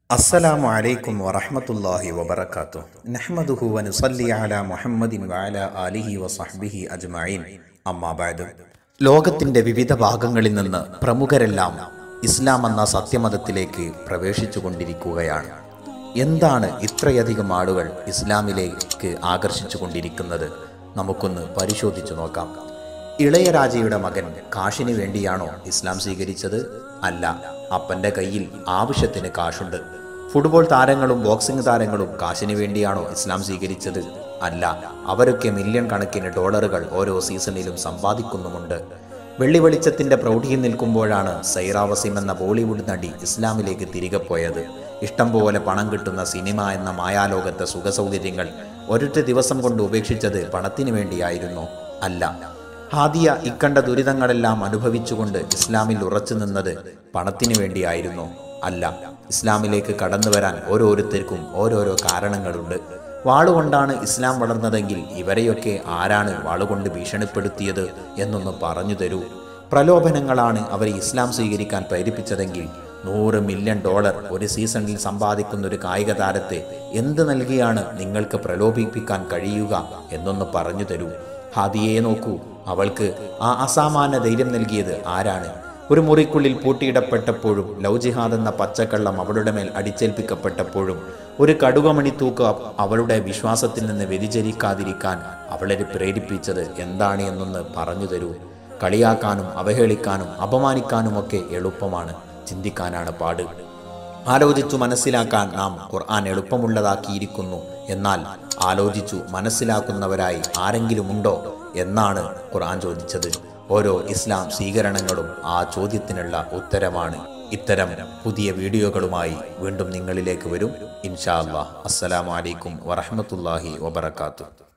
അസ്സലാമു അലൈക്കും വറഹ്മത്തുള്ളാഹി വബറകാതുഹു നഹ്മദുഹു വനുസല്ലി അലാ മുഹമ്മദിൻ വഅലാ ആലിഹി വസഹ്ബിഹി അജ്മഈൻ അമ്മാ ബഅദ് ലോകത്തിന്റെ വിവിധ ഭാഗങ്ങളിൽ നിന്ന് പ്രമുഖരെല്ലാം ഇസ്ലാം എന്ന സത്യമതത്തിലേക്ക് പ്രവേശിച്ചു കൊണ്ടിരിക്കുകയാണ് എന്താണ് ഇത്രയധികം ആളുകൾ ഇസ്ലാമിലേക്ക് ആകർഷിച്ചു കൊണ്ടിരിക്കുന്നത് നമുക്കൊന്ന് പരിശോധിച്ചു നോക്കാം ഇളയരാജയുടെ മകൻ കാശിന് വേണ്ടിയാണോ ഇസ്ലാം സ്വീകരിച്ചത് അല്ല അപ്പന്റെ കയ്യിൽ ആവശ്യത്തിന് കാശുണ്ട് ഫുട്ബോൾ താരങ്ങളും ബോക്സിംഗ് താരങ്ങളും കാശിന് വേണ്ടിയാണോ ഇസ്ലാം സ്വീകരിച്ചത് അല്ല അവരൊക്കെ മില്യൺ കണക്കിന് ഡോളറുകൾ ഓരോ സീസണിലും സമ്പാദിക്കുന്നുമുണ്ട് വെള്ളി വെളിച്ചത്തിന്റെ പ്രൗഢിയിൽ നിൽക്കുമ്പോഴാണ് സൈറ വസീം എന്ന ബോളിവുഡ് നടി ഇസ്ലാമിലേക്ക് തിരികെ പോയത് ഇഷ്ടം പോലെ പണം കിട്ടുന്ന സിനിമ എന്ന മായാലോകത്തെ സുഖസൗകര്യങ്ങൾ ഒരൊറ്റ ദിവസം കൊണ്ട് ഉപേക്ഷിച്ചത് പണത്തിന് വേണ്ടിയായിരുന്നോ അല്ല ഹാദിയ ഇക്കണ്ട ദുരിതങ്ങളെല്ലാം അനുഭവിച്ചുകൊണ്ട് ഇസ്ലാമിൽ ഉറച്ചു നിന്നത് പണത്തിന് വേണ്ടിയായിരുന്നു അല്ല ഇസ്ലാമിലേക്ക് കടന്നു വരാൻ ഓരോരുത്തർക്കും ഓരോരോ കാരണങ്ങളുണ്ട് വാളുകൊണ്ടാണ് ഇസ്ലാം വളർന്നതെങ്കിൽ ഇവരെയൊക്കെ ആരാണ് വാളുകൊണ്ട് ഭീഷണിപ്പെടുത്തിയത് എന്നൊന്ന് പറഞ്ഞു തരൂ പ്രലോഭനങ്ങളാണ് അവരെ ഇസ്ലാം സ്വീകരിക്കാൻ പ്രേരിപ്പിച്ചതെങ്കിൽ നൂറ് മില്യൺ ഡോളർ ഒരു സീസണിൽ സമ്പാദിക്കുന്ന ഒരു കായിക താരത്തെ എന്ത് നൽകിയാണ് നിങ്ങൾക്ക് പ്രലോഭിപ്പിക്കാൻ കഴിയുക എന്നൊന്ന് പറഞ്ഞു തരൂ ഹാദിയെ നോക്കൂ അവൾക്ക് ആ അസാമാന്യ ധൈര്യം നൽകിയത് ആരാണ് ഒരു മുറിക്കുള്ളിൽ പൂട്ടിയിടപ്പെട്ടപ്പോഴും ലവ് ജിഹാദ് എന്ന പച്ചക്കള്ളം അവളുടെ മേൽ അടിച്ചേൽപ്പിക്കപ്പെട്ടപ്പോഴും ഒരു കടുകമണി തൂക്ക അവളുടെ വിശ്വാസത്തിൽ നിന്ന് വ്യതിചരിക്കാതിരിക്കാൻ അവളെ പ്രേരിപ്പിച്ചത് എന്താണ് എന്നൊന്ന് പറഞ്ഞു തരൂ കളിയാക്കാനും അവഹേളിക്കാനും അപമാനിക്കാനുമൊക്കെ എളുപ്പമാണ് ചിന്തിക്കാനാണ് പാട് ആലോചിച്ചു മനസ്സിലാക്കാൻ നാം ഖുർആൻ എളുപ്പമുള്ളതാക്കിയിരിക്കുന്നു എന്നാൽ ആലോചിച്ചു മനസ്സിലാക്കുന്നവരായി ആരെങ്കിലുമുണ്ടോ എന്നാണ് ഖുർആൻ ചോദിച്ചത് ഓരോ ഇസ്ലാം സ്വീകരണങ്ങളും ആ ചോദ്യത്തിനുള്ള ഉത്തരമാണ് ഇത്തരം പുതിയ വീഡിയോകളുമായി വീണ്ടും നിങ്ങളിലേക്ക് വരും ഇൻഷാ അല്ലാ അസ്സലാമു അലൈക്കും വറഹ്മത്തുള്ളാഹി വബറകാതുഹു